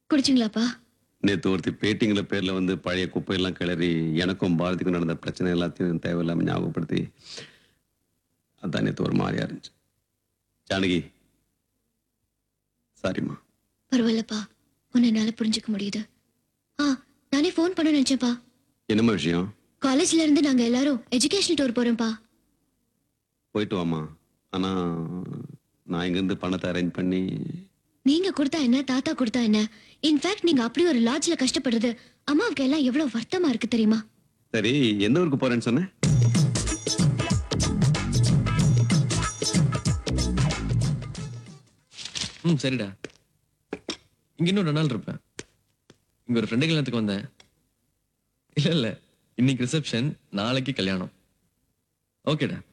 குடிச்சிங்களாப்பா நேற்று ஒருத்தி பேட்டிங்கில் பேரில் வந்து பழைய குப்பையெல்லாம் கிளறி எனக்கும் பாரதிக்கும் நடந்த பிரச்சனை எல்லாத்தையும் தேவையில்லாமல் ஞாபகப்படுத்தி அதான் நேற்று ஒரு மாதிரியா இருந்துச்சு ஜானகி சாரிம்மா பரவாயில்லப்பா உன்னை என்னால புரிஞ்சுக்க முடியுது ஆ நானே ஃபோன் பண்ண நினைச்சேன்ப்பா என்னம்மா விஷயம் காலேஜ்ல இருந்து நாங்க எல்லாரும் எஜுகேஷன் டூர் போறோம்ப்பா போயிட்டு வாம்மா ஆனால் நான் இங்கேருந்து பணத்தை அரேஞ்ச் பண்ணி நீங்க கொடுத்தா என்ன தாத்தா கொடுத்தா என்ன இன்ஃபேக்ட் நீங்க அப்படி ஒரு லாட்ஜ்ல கஷ்டப்படுறது அம்மாவுக்கு எல்லாம் எவ்வளவு வருத்தமா இருக்கு தெரியுமா சரி எந்த ஊருக்கு போகிறேன்னு சொன்னேன் ம் சரிடா இங்க இன்னும் ரெண்டு நாள் இருப்பேன் இங்க ஒரு ஃப்ரெண்டு கல்யாணத்துக்கு வந்தேன் இல்ல இல்ல இன்னைக்கு ரிசப்ஷன் நாளைக்கு கல்யாணம் ஓகேடா